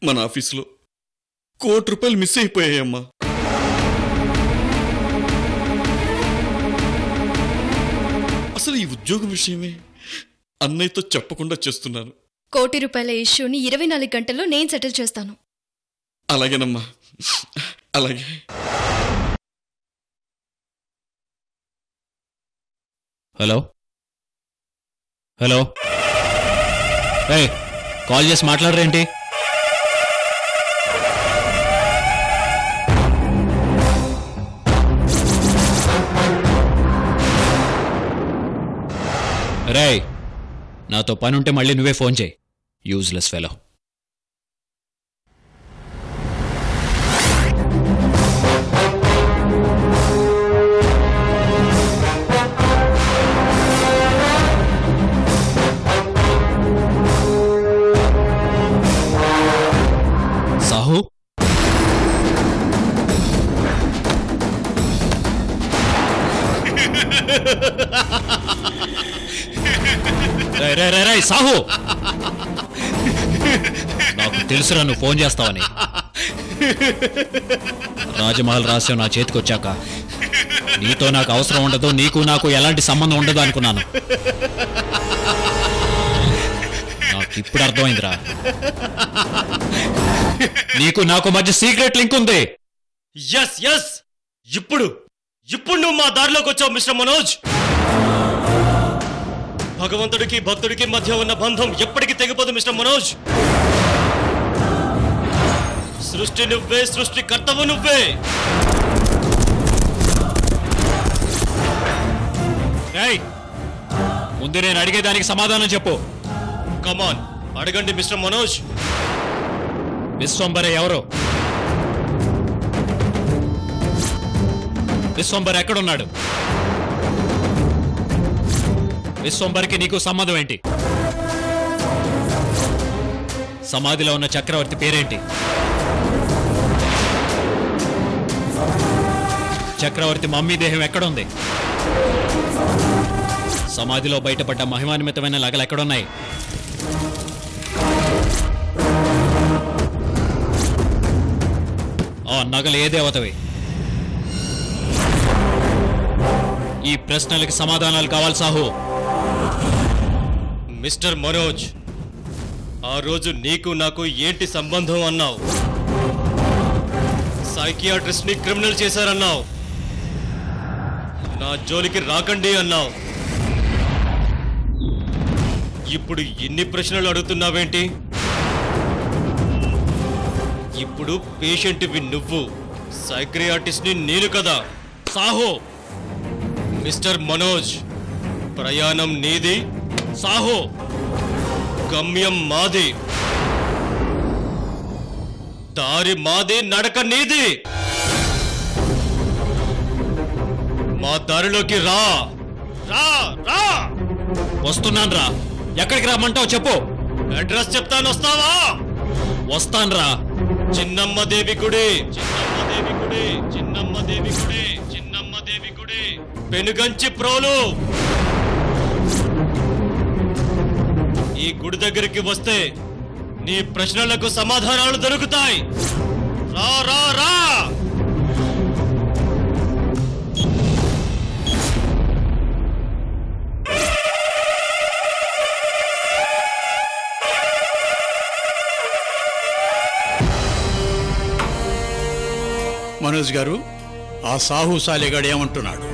మన ఆఫీసులో కోటి రూపాయలు మిస్ అయిపోయాయమ్మా అసలు ఈ ఉద్యోగం విషయమే అన్నయ్యతో చెప్పకుండా చేస్తున్నాను కోటి రూపాయల ఇష్యూని ఇరవై నాలుగు గంటల్లో నేను సెటిల్ చేస్తాను అలాగేనమ్మా అలాగే హలో హలో ఏయ్ కాల్ చేసి మాట్లాడరేంటి రేయ్ నాతో పని ఉంటే మళ్ళీ నువ్వే ఫోన్ చేయి యూజ్లెస్ ఫెలో సాహు రేయ్, రేయ్, రేయ్, రేయ్, సాహు నాకు తెలుసురా నువ్వు ఫోన్ చేస్తావని రాజమహల్ రహస్యం నా చేతికి వచ్చాక నీతో నాకు అవసరం ఉండదు నీకు నాకు ఎలాంటి సంబంధం ఉండదు అనుకున్నాను నాకు ఇప్పుడు అర్థమైందిరా నీకు నాకు మధ్య సీక్రెట్ లింక్ ఉంది ఎస్ ఎస్ ఇప్పుడు ఇప్పుడు నువ్వు మా దారిలోకి వచ్చావు మిస్టర్ మనోజ్ భగవంతుడికి భక్తుడికి మధ్య ఉన్న బంధం ఎప్పటికీ తెగిపోదు మిస్టర్ మనోజ్ సృష్టి నువ్వే సృష్టి కర్తవు నువ్వే రేయ్, ముందు నేను అడిగేదానికి సమాధానం చెప్పు కమాన్ అడగండి మిస్టర్ మనోజ్ విశ్వంబర ఎవరు విశ్వంబర్ ఎక్కడున్నాడు విశ్వంబర్కి నీకు సంబంధం ఏంటి సమాధిలో ఉన్న చక్రవర్తి పేరేంటి చక్రవర్తి మమ్మీ దేహం ఎక్కడుంది సమాధిలో బయటపడ్డ మహిమాన్వితమైన లగలు ఎక్కడున్నాయి ఆ నగలు ఏ దేవతవి ఈ ప్రశ్నలకి సమాధానాలు కావాలి సాహు మిస్టర్ మనోజ్ ఆ రోజు నీకు నాకు ఏంటి సంబంధం అన్నావు సైకియాట్రిస్ట్ ని క్రిమినల్ చేశారన్నావు నా జోలికి రాకండి అన్నావు ఇప్పుడు ఎన్ని ప్రశ్నలు అడుగుతున్నావేంటి ఇప్పుడు పేషెంట్వి నువ్వు సైక్రియాటిస్ట్ ని నేను కదా సాహు మిస్టర్ మనోజ్ ప్రయాణం నీది సాహు గమ్యం మాది దారి మాది నడక నీది మా దారిలోకి రా రా రా వస్తున్నాను రా ఎక్కడికి రమ్మంటావు చెప్పు అడ్రస్ చెప్తాను వస్తావా వస్తాన్రా చిన్నమ్మ దేవి గుడి చిన్నమ్మ దేవి గుడి చిన్నమ్మ దేవి గుడి చిన్నమ్మ దేవి గుడి పెనుగంచి ప్రోలు ఈ గుడి దగ్గరికి వస్తే నీ ప్రశ్నలకు సమాధానాలు దొరుకుతాయి రా రా రా మనోజ్ గారు ఆ సాహు సాలేగాడు ఏమంటున్నాడు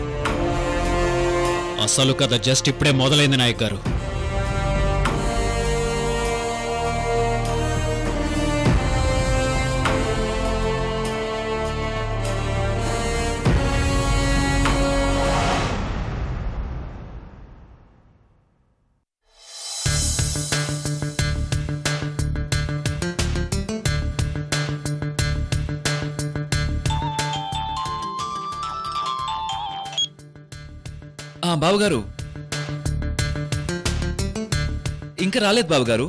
అసలు కథ జస్ట్ ఇప్పుడే మొదలైంది నాయక్ గారు ఆ బావగారు ఇంకా రాలేదు బావగారు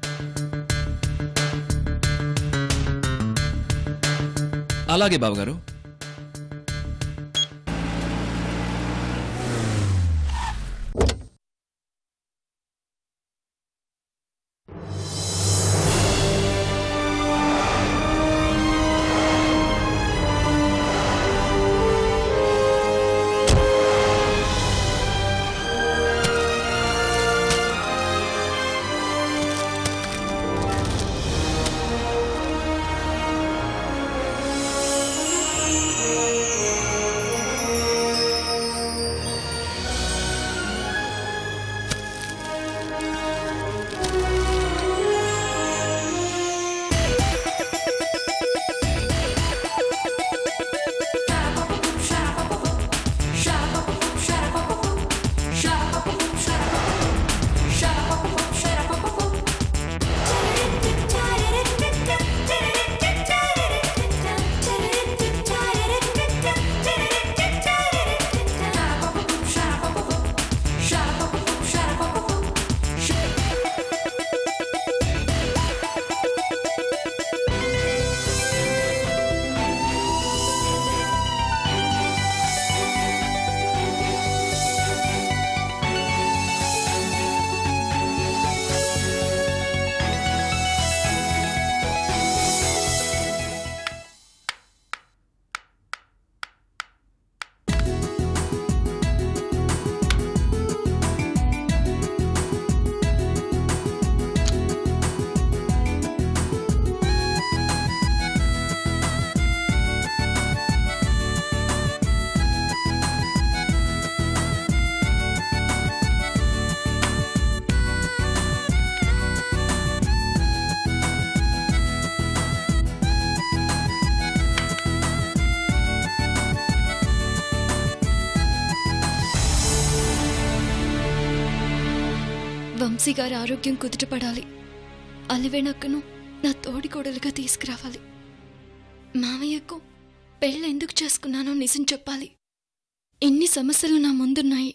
అలాగే బావగారు వంశీ గారి ఆరోగ్యం కుదుటపడాలి అలివేణక్కను నా తోడి కోడలుగా తీసుకురావాలి మామయ్యకు పెళ్ళి ఎందుకు చేసుకున్నానో నిజం చెప్పాలి ఎన్ని సమస్యలు నా ముందున్నాయి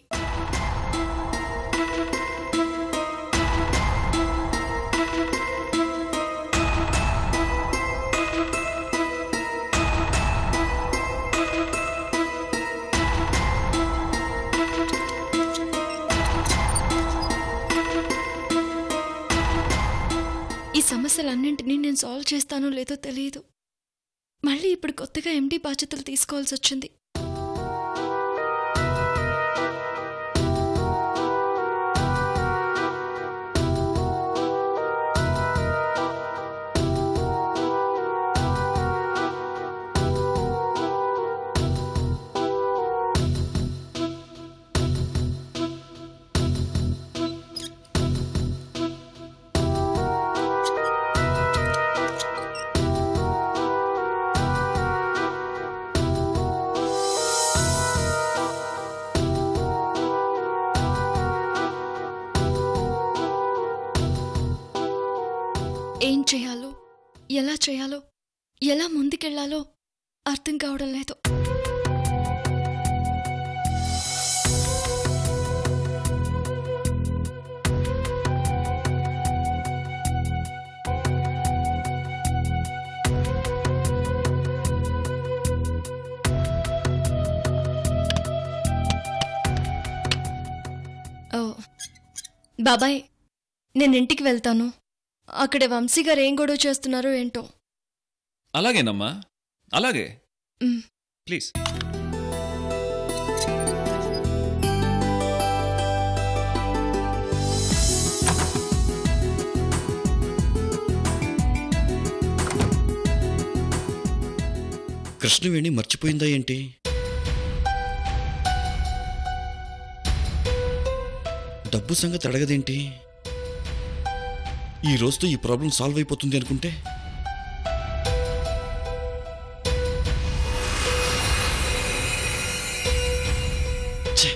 ఈ సమస్యలన్నింటినీ నేను సాల్వ్ చేస్తానో లేదో తెలియదు మళ్ళీ ఇప్పుడు కొత్తగా ఎండి బాధ్యతలు తీసుకోవాల్సి వచ్చింది ఏం చేయాలో ఎలా చేయాలో ఎలా ముందుకెళ్లాలో అర్థం కావడం లేదు ఓ బాబాయ్ నేను ఇంటికి వెళ్తాను అక్కడ వంశీ గారు ఏం గొడవ చేస్తున్నారో ఏంటో అలాగేనమ్మా అలాగే మ్. ప్లీజ్ కృష్ణవేణి మర్చిపోయిందా ఏంటి డబ్బు సంగతి అడగదేంటి ఈ రోజుతో ఈ ప్రాబ్లం సాల్వ్ అయిపోతుంది అనుకుంటే ఛే,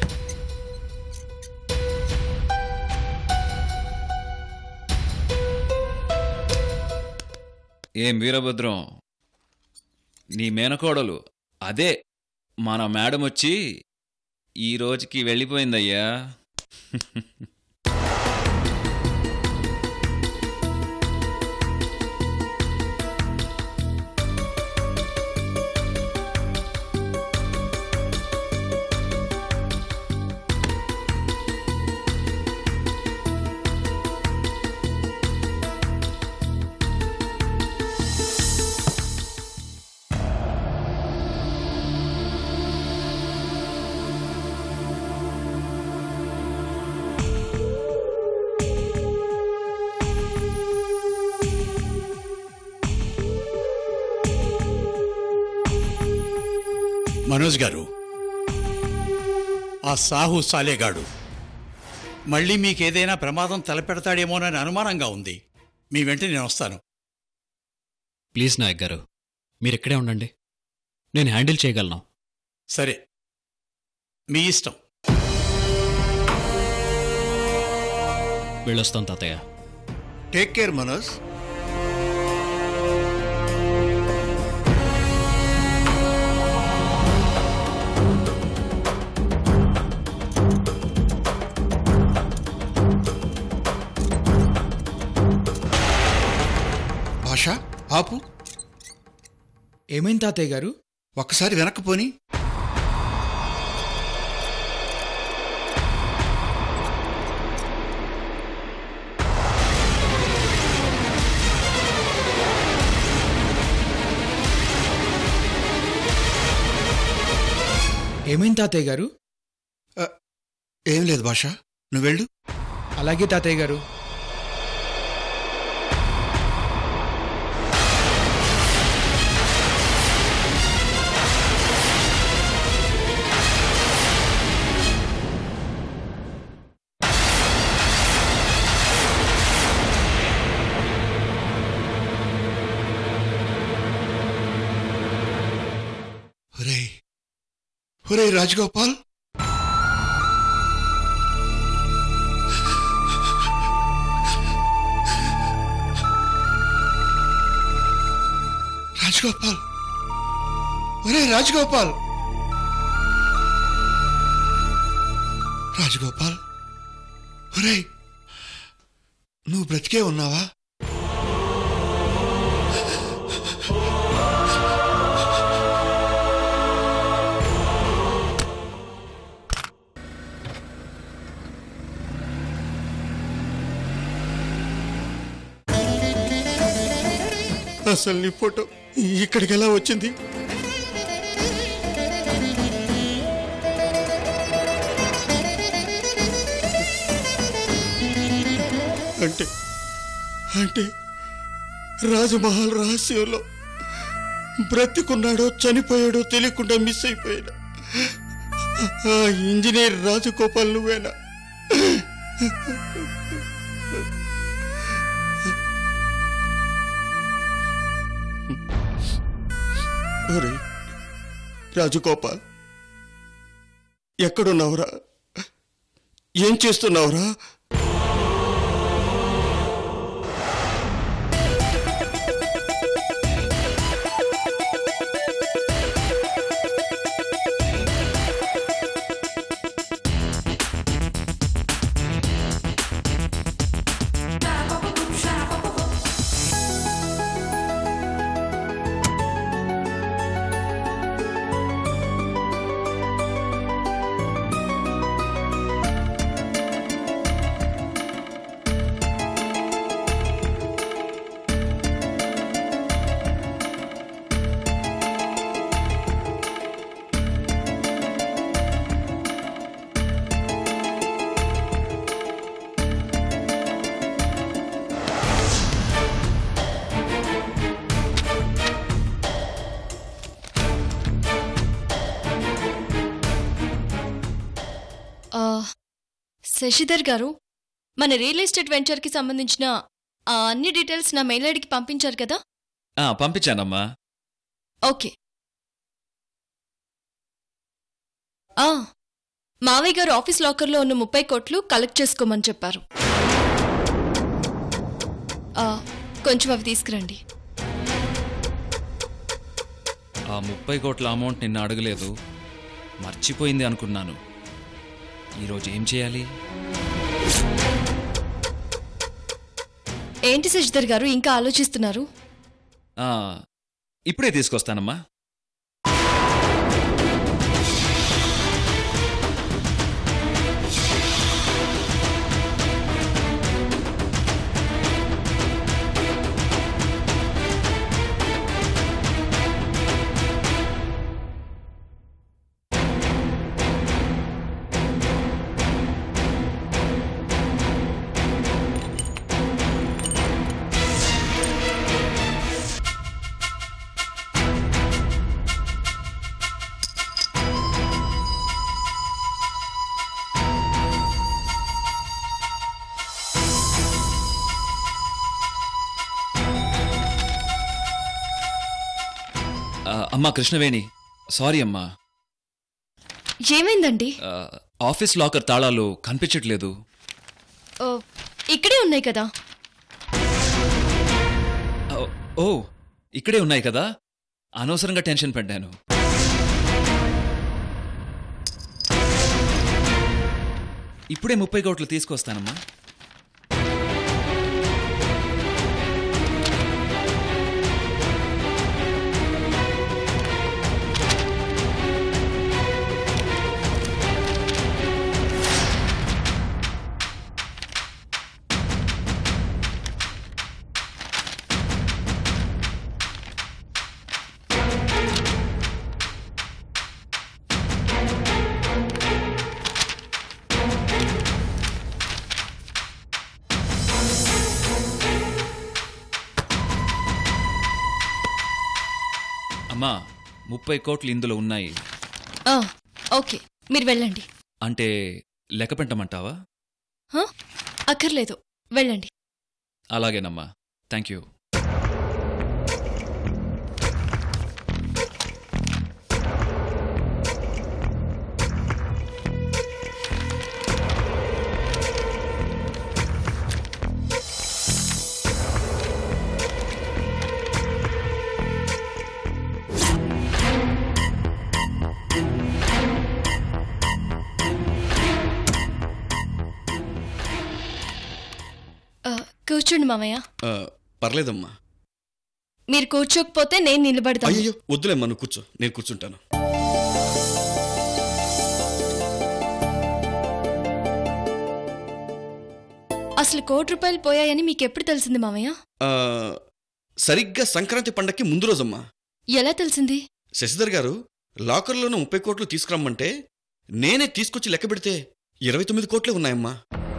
ఏం వీరభద్రం నీ మేనకోడలు అదే మన మేడం వచ్చి ఈ రోజుకి వెళ్ళిపోయిందయ్యా మనోజ్ గారు ఆ సాహు సాలేగాడు మళ్ళీ మీకేదైనా ప్రమాదం తలపెడతాడేమోనని అనుమానంగా ఉంది మీ వెంట నేను వస్తాను ప్లీజ్ నాయక్ గారు మీరు ఇక్కడే ఉండండి నేను హ్యాండిల్ చేయగలను సరే మీ ఇష్టం వెళ్ళొస్తాను తాతయ్య టేక్ కేర్ మనోజ్ భాష ఆపు ఏమైంది తాతయ్య గారు ఒక్కసారి వెనక్కి పోని ఏమైంది తాతయ్య గారు ఏం లేదు భాష నువ్వు వెళ్ళు అలాగే తాతయ్య గారు ఒరేయ్ ఒరేయ్ రాజగోపాల్ రాజగోపాల్ ఒరే రాజగోపాల్ రాజగోపాల్ ఒరే నువ్వు బ్రతికే ఉన్నావా అసలు నీ ఫోటో ఇక్కడికి ఎలా వచ్చింది అంటే అంటే రాజమహల్ రహస్యంలో బ్రతికున్నాడో చనిపోయాడో తెలియకుండా మిస్ అయిపోయాడు ఆ ఇంజనీర్ రాజగోపాల్ నువ్వేనా ఒరే రాజగోపాల్ ఎక్కడున్నావురా ఏం చేస్తున్నావురా ఆ, శశిధర్ గారు మన రియల్ ఎస్టేట్ వెంచర్కి సంబంధించిన ఆ అన్ని డీటెయిల్స్ నా మెయిల్ ఐడికి పంపించారు కదా ఆ, పంపించానమ్మా ఓకే ఆ, మావయ్య గారు ఆఫీస్ లాకర్లో ఉన్న ముప్పై కోట్లు కలెక్ట్ చేసుకోమని చెప్పారు ఆ, కొంచెం అవి తీసుకురండి ఆ ముప్పై కోట్ల అమౌంట్ నిన్న అడగలేదు మర్చిపోయింది అనుకున్నాను ఈరోజు ఏం చేయాలి ఏంటి శశిధర్ గారు ఇంకా ఆలోచిస్తున్నారు ఆ, ఇప్పుడే తీసుకొస్తానమ్మా ఆ, అమ్మా కృష్ణవేణి సారీ అమ్మా ఏమైందండి ఆ, ఆఫీస్ లాకర్ తాళాలు కనిపించట్లేదు ఓ, ఇక్కడే ఉన్నాయి కదా ఓ, ఓ ఇక్కడే ఉన్నాయి కదా అనవసరంగా టెన్షన్ పడ్డాను ఇప్పుడే ముప్పై కోట్లు తీసుకొస్తానమ్మా అమ్మా ముప్పై కోట్లు ఇందులో ఉన్నాయి ఆ, ఓకే మీరు వెళ్ళండి అంటే లెక్క పెట్టమంటావా హ? అక్కర్లేదు వెళ్ళండి అలాగేనమ్మా థ్యాంక్ యూ కూర్చోండి మామయ్య ఆ, పర్లేదమ్మా మీరు కూర్చోకపోతే నేను నిలబడతాను అయ్యో వద్దులేమ్మా నువ్వు కూర్చో నేను కూర్చుంటాను అసలు కోటి రూపాయలు పోయాయని మీకు ఎప్పుడు తెలిసింది మామయ్య ఆ, సరిగ్గా సంక్రాంతి పండక్కి ముందు రోజమ్మా ఎలా తెలిసింది శశిధర్ గారు లాకర్లోనూ ముప్పై కోట్లు తీసుకురమ్మంటే నేనే తీసుకొచ్చి లెక్క పెడితే ఇరవై తొమ్మిది కోట్లే ఉన్నాయమ్మా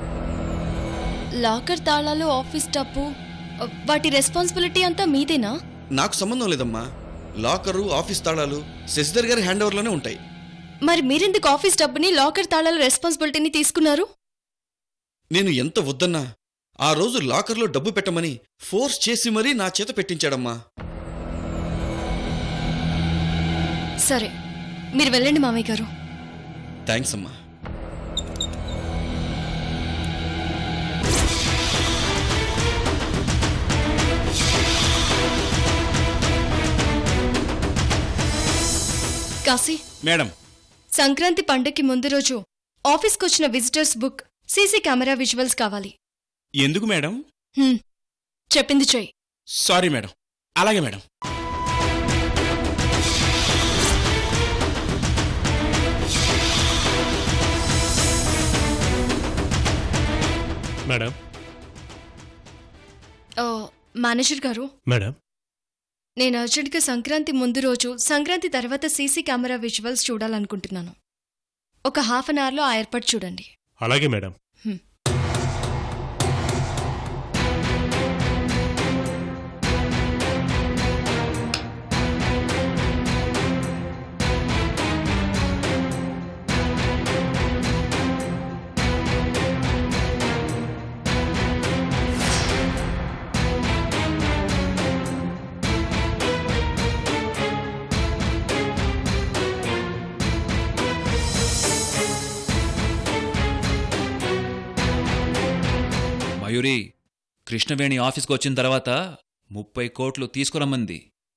లాకర్ తాళాలు ఆఫీస్ డబ్బు వాటి రెస్పాన్సిబిలిటీ అంతా మీదేనా నాకు సంబంధం లేదమ్మా లాకరు ఆఫీస్ తాళాలు శశిధర్ గారి హ్యాండ్ ఓవర్లోనే ఉంటాయి మరి మీరెందుకు ఆఫీస్ డబ్బుని లాకర్ తాళాల రెస్పాన్సిబిలిటీని తీసుకున్నారు నేను ఎంత వద్దన్నా ఆ రోజు లాకర్లో డబ్బు పెట్టమని ఫోర్స్ చేసి మరీ నా చేత పెట్టించాడమ్మా సరే మీరు వెళ్ళండి మామయ్య గారు థ్యాంక్స్ అమ్మా కాశీ మేడం సంక్రాంతి పండగకి ముందు రోజు ఆఫీస్కి వచ్చిన visitors book CC camera visuals కావాలి ఎందుకు మేడం హ్మ్. చెప్పింది చెయ్యి సారీ మేడం అలాగే మేడం మేడం ఆ, మేనేజర్ గారు మేడం నేను అర్జెంట్గా సంక్రాంతి ముందు రోజు సంక్రాంతి తర్వాత సీసీ కెమెరా విజువల్స్ చూడాలనుకుంటున్నాను ఒక హాఫ్ అన్ అవర్లో ఆ ఏర్పాటు చూడండి అలాగే మేడం హ్మ్. మయూరి కృష్ణవేణి ఆఫీస్కి వచ్చిన తర్వాత ముప్పై కోట్లు తీసుకురమ్మంది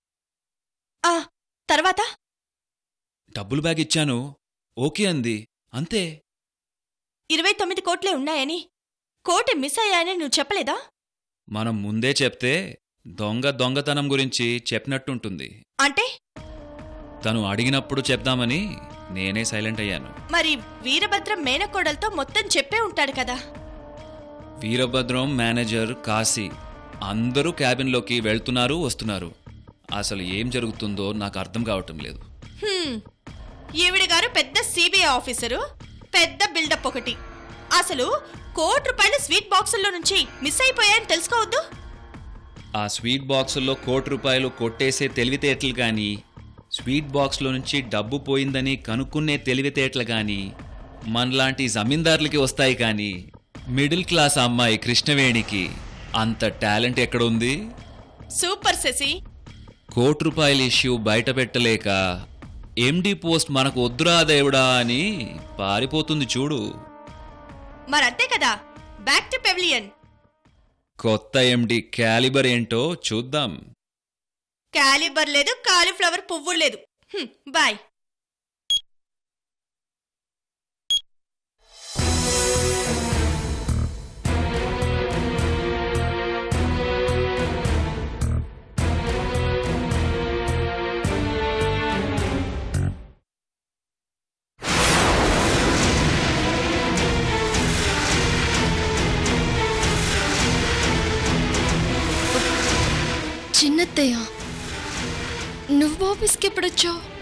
ఆ తర్వాత డబ్బులు బ్యాగ్ ఇచ్చాను ఓకే అంది అంతే ఇరవై తొమ్మిది కోట్లే ఉన్నాయని కోటి మిస్ అయ్యాయని నువ్వు చెప్పలేదా మనం ముందే చెప్తే దొంగ దొంగతనం గురించి చెప్పినట్టుంటుంది అంటే తను అడిగినప్పుడు చెప్దామని నేనే సైలెంట్ అయ్యాను మరి వీరభద్రం మేనకోడలతో మొత్తం చెప్పే ఉంటాడు కదా వీరభద్రం మేనేజర్ కాశీ అందరూ క్యాబిన్లోకి వెళ్తున్నారు వస్తున్నారు అసలు ఏం జరుగుతుందో నాకు అర్థం కావటం లేదు హ్మ్. ఈవిడ గారు పెద్ద సిబిఐ ఆఫీసరు పెద్ద బిల్డప్ ఒకటి అసలు కోటి రూపాయలు స్వీట్ బాక్సుల్లో నుంచి మిస్ అయిపోయాయని తెలుసుకోవద్దు ఆ స్వీట్ బాక్సుల్లో కోటి రూపాయలు కొట్టేసే తెలివితేటలు కానీ స్వీట్ బాక్స్లో నుంచి డబ్బు పోయిందని కనుక్కునే తెలివితేటలు కానీ మనలాంటి జమీందారులకి వస్తాయి కానీ మిడిల్ క్లాస్ అమ్మాయి కృష్ణవేణికి అంత టాలెంట్ ఎక్కడుంది సూపర్ శశి కోటి రూపాయల ఇష్యూ బయట పెట్టలేక ఎండి పోస్ట్ మనకు వద్దురా దేవుడా అని పారిపోతుంది చూడు మరంతే కదా బ్యాక్ టు పెవిలియన్ కొత్త ఎండి క్యాలిబర్ ఏంటో చూద్దాం క్యాలిబర్ లేదు కాలీఫ్లవర్ పువ్వు లేదు హ్మ్, బాయ్ చిన్నత్తయ్య నువ్వు ఆఫీస్కి ఎప్పుడొచ్చావు